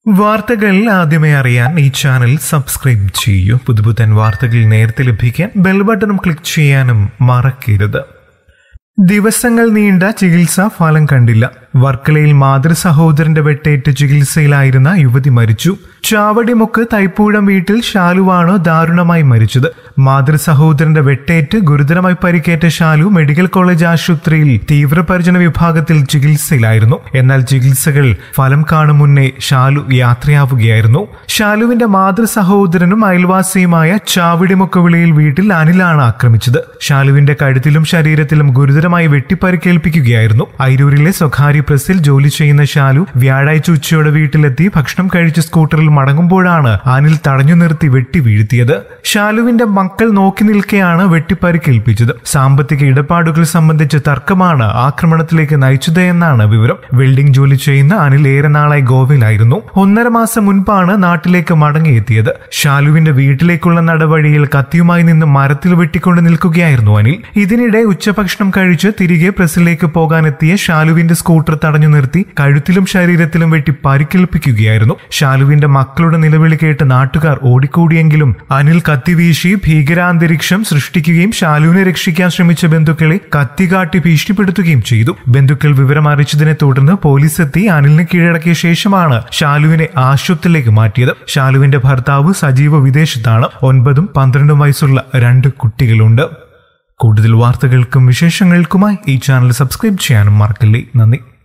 വാർത്തകൾ ആദ്യമേ അറിയാൻ ഈ ചാനൽ സബ്സ്ക്രൈബ് ചെയ്യൂ പുതുപുത്തൻ വാർത്തകൾ നേരത്തെ ലഭിക്കാൻ ബെൽ ബട്ടണും ക്ലിക്ക് ചെയ്യാനും മറക്കരുത് ദിവസങ്ങൾ നീണ്ട ചികിത്സ ഫലം കണ്ടില്ല വർക്കലയിൽ മാതൃ സഹോദരന്റെ വെട്ടേറ്റ് ചികിത്സയിലായിരുന്ന യുവതി മരിച്ചു ചാവടിമുക്ക് തൈപ്പൂഴം വീട്ടിൽ ഷാലുവാണ് ദാരുണമായി മരിച്ചത് മാതൃ സഹോദരന്റെ വെട്ടേറ്റ് ഗുരുതരമായി പരിക്കേറ്റ ഷാലു മെഡിക്കൽ കോളേജ് ആശുപത്രിയിൽ തീവ്രപരിചരണ വിഭാഗത്തിൽ ചികിത്സയിലായിരുന്നു എന്നാൽ ചികിത്സകൾ ഫലം കാണും മുന്നേ ഷാലു യാത്രയാവുകയായിരുന്നു ഷാലുവിന്റെ മാതൃ സഹോദരനും അയൽവാസിയുമായ ചാവടിമുക്ക് വിളിയിൽ വീട്ടിൽ അനിലാണ് ആക്രമിച്ചത് ഷാലുവിന്റെ കഴുത്തിലും ശരീരത്തിലും ഗുരുതരമായി വെട്ടിപ്പരിക്കേൽപ്പിക്കുകയായിരുന്നു ഐരൂരിലെ സ്വകാര്യ പ്രസിൽ ജോലി ചെയ്യുന്ന ഷാലു വ്യാഴാഴ്ച ഉച്ചയോടെ വീട്ടിലെത്തി ഭക്ഷണം കഴിച്ച് സ്കൂട്ടറിൽ മടങ്ങുമ്പോഴാണ് അനിൽ തടഞ്ഞു നിർത്തി വെട്ടി വീഴ്ത്തിയത് ഷാലുവിന്റെ മക്കൾ നോക്കി നിൽക്കെയാണ് വെട്ടിപ്പരിക്കേൽപ്പിച്ചത് സാമ്പത്തിക ഇടപാടുകൾ സംബന്ധിച്ച് തർക്കമാണ് ആക്രമണത്തിലേക്ക് നയിച്ചത് എന്നാണ് വിവരം വെൽഡിംഗ് ജോലി ചെയ്യുന്ന അനിൽ ഏറെ നാളായി ഗോവയിലായിരുന്നു ഒന്നര മാസം മുൻപാണ് നാട്ടിലേക്ക് മടങ്ങിയെത്തിയത് ഷാലുവിന്റെ വീട്ടിലേക്കുള്ള നടവഴിയിൽ കത്തിയുമായി നിന്ന് മരത്തിൽ വെട്ടിക്കൊണ്ട് നിൽക്കുകയായിരുന്നു അനിൽ ഇതിനിടെ ഉച്ചഭക്ഷണം കഴിച്ച് തിരികെ പ്രസിലേക്ക് പോകാനെത്തിയ ഷാലുവിന്റെ സ്കൂട്ടർ തടഞ്ഞു നിർത്തി കഴുത്തിലും ശരീരത്തിലും വെട്ടി പരിക്കേൽപ്പിക്കുകയായിരുന്നു ഷാലുവിന്റെ മക്കളുടെ നിലവിളി കേട്ട് നാട്ടുകാർ ഓടിക്കൂടിയെങ്കിലും അനിൽ കത്തിവീശി ഭീകരാന്തരീക്ഷം സൃഷ്ടിക്കുകയും ഷാലുവിനെ രക്ഷിക്കാൻ ശ്രമിച്ച ബന്ധുക്കളെ കത്തികാട്ടി ഭീഷണിപ്പെടുത്തുകയും ചെയ്തു ബന്ധുക്കൾ വിവരം അറിയിച്ചതിനെ തുടർന്ന് പോലീസ് എത്തി അനിലിനെ കീഴടക്കിയ ശേഷമാണ് ഷാലുവിനെ ആശുപത്രിയിലേക്ക് മാറ്റിയത് ഷാലുവിന്റെ ഭർത്താവ് സജീവ വിദേശത്താണ് ഒൻപതും പന്ത്രണ്ടും വയസ്സുള്ള രണ്ട് കുട്ടികളുണ്ട് കൂടുതൽ വാർത്തകൾക്കും വിശേഷങ്ങൾക്കുമായി ഈ ചാനൽ സബ്സ്ക്രൈബ് ചെയ്യാനും മറക്കല്ലേ നന്ദി